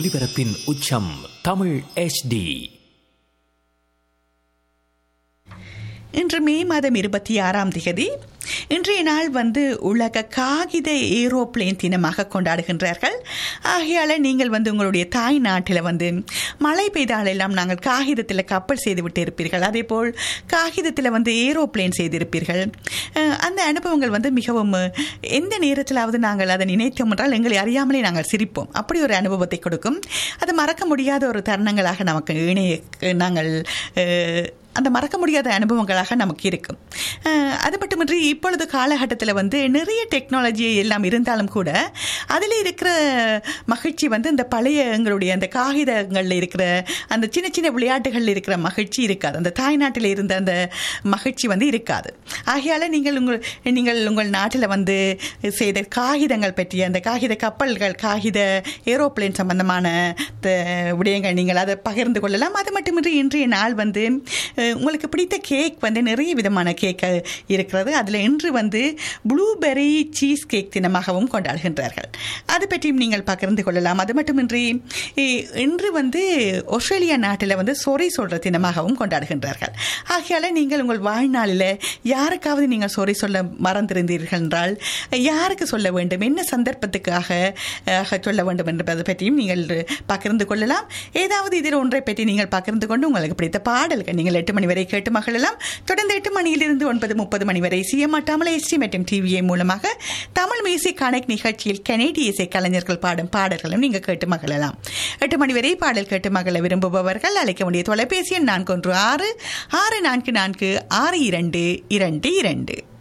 ஒலிபரப்பின் உச்சம் தமிழ் HD இன்று மே மாதம் இருபத்தி ஆறாம் தேதி இன்றைய நாள் வந்து உலக காகித ஏரோப்ளேன் தினமாக கொண்டாடுகின்றார்கள் ஆகையால் நீங்கள் வந்து உங்களுடைய தாய் நாட்டில் வந்து மழை பெய்தாலெல்லாம் நாங்கள் காகிதத்தில் கப்பல் செய்து விட்டு இருப்பீர்கள் அதே போல் காகிதத்தில் வந்து ஏரோப்ளேன் செய்திருப்பீர்கள் அஹ், அந்த அனுபவங்கள் வந்து மிகவும் எந்த நேரத்திலாவது நாங்கள் அதை நினைத்தோம் என்றால் எங்களை அறியாமலே நாங்கள் சிரிப்போம் அப்படி ஒரு அனுபவத்தை கொடுக்கும் அது மறக்க முடியாத ஒரு தருணங்களாக நமக்கு இணைய நாங்கள் அஹ், அந்த மறக்க முடியாத அனுபவங்களாக நமக்கு இருக்கும் அஹ், அது மட்டுமின்றி இப்பொழுது காலகட்டத்தில் வந்து நிறைய டெக்னாலஜி எல்லாம் இருந்தாலும் கூட அதில் இருக்கிற மகிழ்ச்சி வந்து இந்த பழைய எங்களுடைய அந்த காகிதங்களில் இருக்கிற அந்த சின்ன சின்ன விளையாட்டுகளில் இருக்கிற மகிழ்ச்சி இருக்காது அந்த தாய்நாட்டில் இருந்த அந்த மகிழ்ச்சி வந்து இருக்காது ஆகையால் நீங்கள் உங்கள் நீங்கள் உங்கள் நாட்டில் வந்து செய்த காகிதங்கள் பற்றிய அந்த காகித கப்பல்கள் காகித ஏரோப்ளேன் சம்பந்தமான த- விடயங்கள் நீங்கள் அதை பகிர்ந்து கொள்ளலாம் அது மட்டுமின்றி இன்றைய நாள் வந்து அஹ், உங்களுக்கு பிடித்த கேக் வந்து நிறைய விதமான கேக் இருக்கிறது அதில் இன்று வந்து ப்ளூபெர்ரி சீஸ் கேக் தினமாகவும் கொண்டாடுகின்றார்கள் அது பற்றியும் நீங்கள் பகிர்ந்து கொள்ளலாம் அது மட்டுமின்றி இ- இன்று வந்து ஆஸ்திரேலியா நாட்டில் வந்து சொறை சொல்கிற தினமாகவும் கொண்டாடுகின்றார்கள் ஆகையால் நீங்கள் உங்கள் வாழ்நாளில் யாருக்காவது நீங்கள் சொறை சொல்ல மறந்திருந்தீர்கள் என்றால் யாருக்கு சொல்ல வேண்டும் என்ன சந்தர்ப்பத்துக்காக அஹ், சொல்ல வேண்டும் என்பதை பற்றியும் நீங்கள் பகிர்ந்து கொள்ளலாம் ஏதாவது இதில் ஒன்றை பற்றி நீங்கள் பகிர்ந்து கொண்டு உங்களுக்கு பிடித்த பாடல்கள் நீங்கள் எட்டு மணி வரை கேட்டு மகிழலாம் தொடர்ந்து எட்டு மணியிலிருந்து ஒன்பது முப்பது மணி வரை சிஎம்ஆட்டாமல் எஸ்டி மற்றும் டிவிஐ மூலமாக தமிழ் மியூசிக் கனெக்ட் நிகழ்ச்சியில் கனேடிய இசை கலைஞர்கள் பாடும் பாடல்களும் நீங்கள் கேட்டு மகிழலாம் எட்டு மணி வரை பாடல் கேட்டு மகிழ விரும்புபவர்கள் அழைக்க வேண்டிய தொலைபேசி எண் நான்கு ஒன்று ஆறு ஆறு நான்கு நான்கு ஆறு இரண்டு இரண்டு இரண்டு